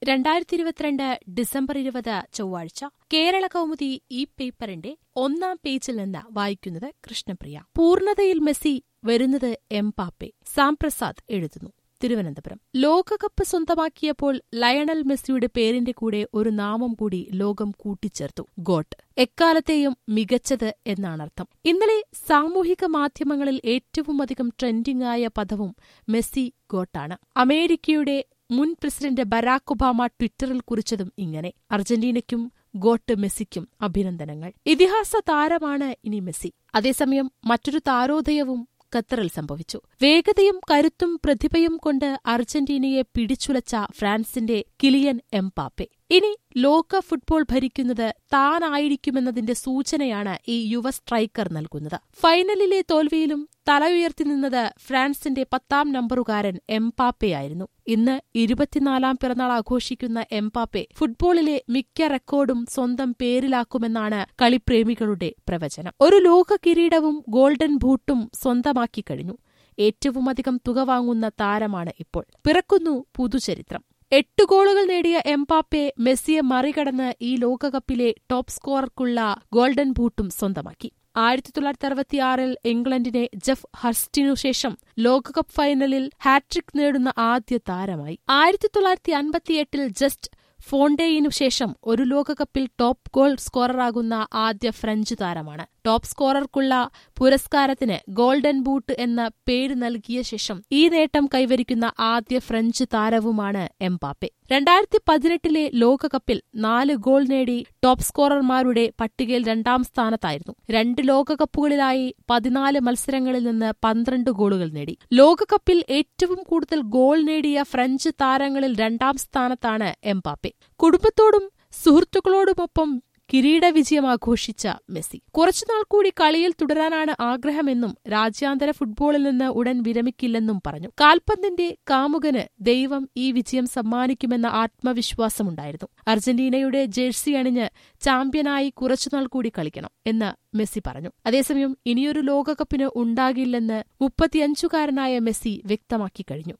രണ്ടായിരത്തി ഇരുപത്തിരണ്ട് ഡിസംബർ ഇരുപത് ചൊവ്വാഴ്ച കേരള കൗമുദി ഈ പേപ്പറിന്റെ ഒന്നാം പേജിൽ നിന്ന് വായിക്കുന്നത് കൃഷ്ണപ്രിയ പൂർണ്ണതയിൽ മെസ്സി വരുന്നത് എംപാപ്പെ സാംപ്രസാദ് എഴുതുന്നു തിരുവനന്തപുരം ലോകകപ്പ് സ്വന്തമാക്കിയപ്പോൾ ലയണൽ മെസ്സിയുടെ പേരിന്റെ കൂടെ ഒരു നാമം കൂടി ലോകം കൂട്ടിച്ചേർത്തു ഗോട്ട് എക്കാലത്തെയും മികച്ചത് എന്നാണർത്ഥം ഇന്നലെ സാമൂഹിക മാധ്യമങ്ങളിൽ ഏറ്റവുമധികം ട്രെൻഡിംഗ് ആയ പദവും മെസ്സി ഗോട്ടാണ് അമേരിക്കയുടെ മുൻ പ്രസിഡന്റ് ബരാക് ഒബാമ ട്വിറ്ററിൽ കുറിച്ചതും ഇങ്ങനെ അർജന്റീനയ്ക്കും ഗോട്ട് മെസ്സിക്കും അഭിനന്ദനങ്ങൾ ഇതിഹാസ താരമാണ് ഇനി മെസ്സി അതേസമയം മറ്റൊരു താരോദയവും ഖത്തറിൽ സംഭവിച്ചു വേഗതയും കരുത്തും പ്രതിഭയും കൊണ്ട് അർജന്റീനയെ പിടിച്ചുലച്ച ഫ്രാൻസിന്റെ കിലിയൻ എംപാപ്പെ ഇനി ലോക ഫുട്ബോൾ ഭരിക്കുന്നത് താനായിരിക്കുമെന്നതിന്റെ സൂചനയാണ് ഈ യുവ സ്ട്രൈക്കർ നൽകുന്നത് ഫൈനലിലെ തോൽവിയിലും തല ഉയർത്തി നിന്നത് ഫ്രാൻസിന്റെ പത്താം നമ്പറുകാരൻ എംപാപ്പയായിരുന്നു ഇന്ന് ഇരുപത്തിനാലാം പിറന്നാൾ ആഘോഷിക്കുന്ന എംപാപ്പെ ഫുട്ബോളിലെ മിക്ക റെക്കോർഡും സ്വന്തം പേരിലാക്കുമെന്നാണ് കളിപ്രേമികളുടെ പ്രവചനം ഒരു ലോക കിരീടവും ഗോൾഡൻ ബൂട്ടും സ്വന്തമാക്കി കഴിഞ്ഞു ഏറ്റവുമധികം തുക വാങ്ങുന്ന താരമാണ് ഇപ്പോൾ പിറക്കുന്നു പുതുചരിത്രം എട്ട് ഗോളുകൾ നേടിയ എംപാപ്പെ മെസ്സിയെ മറികടന്ന് ഈ ലോകകപ്പിലെ ടോപ്പ് സ്കോറർക്കുള്ള ഗോൾഡൻ ബൂട്ടും സ്വന്തമാക്കി ആയിരത്തി തൊള്ളായിരത്തി അറുപത്തിയാറിൽ ഇംഗ്ലണ്ടിനെ ജെഫ് ഹർസ്റ്റിനു ശേഷം ലോകകപ്പ് ഫൈനലിൽ ഹാട്രിക് നേടുന്ന ആദ്യ താരമായി ആയിരത്തി തൊള്ളായിരത്തി അൻപത്തിയെട്ടിൽ ജസ്റ്റ് ഫോണ്ടേയിനു ശേഷം ഒരു ലോകകപ്പിൽ ടോപ്പ് ഗോൾ സ്കോററാകുന്ന ആദ്യ ഫ്രഞ്ച് താരമാണ് ടോപ്പ് സ്കോറർക്കുള്ള പുരസ്കാരത്തിന് ഗോൾഡൻ ബൂട്ട് എന്ന പേര് നൽകിയ ശേഷം ഈ നേട്ടം കൈവരിക്കുന്ന ആദ്യ ഫ്രഞ്ച് താരവുമാണ് എംപാപ്പെ രണ്ടായിരത്തി പതിനെട്ടിലെ ലോകകപ്പിൽ നാല് ഗോൾ നേടി ടോപ്പ് സ്കോറർമാരുടെ പട്ടികയിൽ രണ്ടാം സ്ഥാനത്തായിരുന്നു രണ്ട് ലോകകപ്പുകളിലായി പതിനാല് മത്സരങ്ങളിൽ നിന്ന് പന്ത്രണ്ട് ഗോളുകൾ നേടി ലോകകപ്പിൽ ഏറ്റവും കൂടുതൽ ഗോൾ നേടിയ ഫ്രഞ്ച് താരങ്ങളിൽ രണ്ടാം സ്ഥാനത്താണ് എംപാപ്പെ കുടുംബത്തോടും സുഹൃത്തുക്കളോടുമൊപ്പം കിരീട വിജയം ആഘോഷിച്ച മെസ്സി കുറച്ചുനാൾ കൂടി കളിയിൽ തുടരാനാണ് ആഗ്രഹമെന്നും രാജ്യാന്തര ഫുട്ബോളിൽ നിന്ന് ഉടൻ വിരമിക്കില്ലെന്നും പറഞ്ഞു കാൽപന്തിന്റെ കാമുകന് ദൈവം ഈ വിജയം സമ്മാനിക്കുമെന്ന ആത്മവിശ്വാസമുണ്ടായിരുന്നു അർജന്റീനയുടെ ജേഴ്സി അണിഞ്ഞ് ചാമ്പ്യനായി കുറച്ചുനാൾ കൂടി കളിക്കണം എന്ന് മെസ്സി പറഞ്ഞു അതേസമയം ഇനിയൊരു ലോകകപ്പിന് ഉണ്ടാകില്ലെന്ന് മുപ്പത്തിയഞ്ചുകാരനായ മെസ്സി വ്യക്തമാക്കി കഴിഞ്ഞു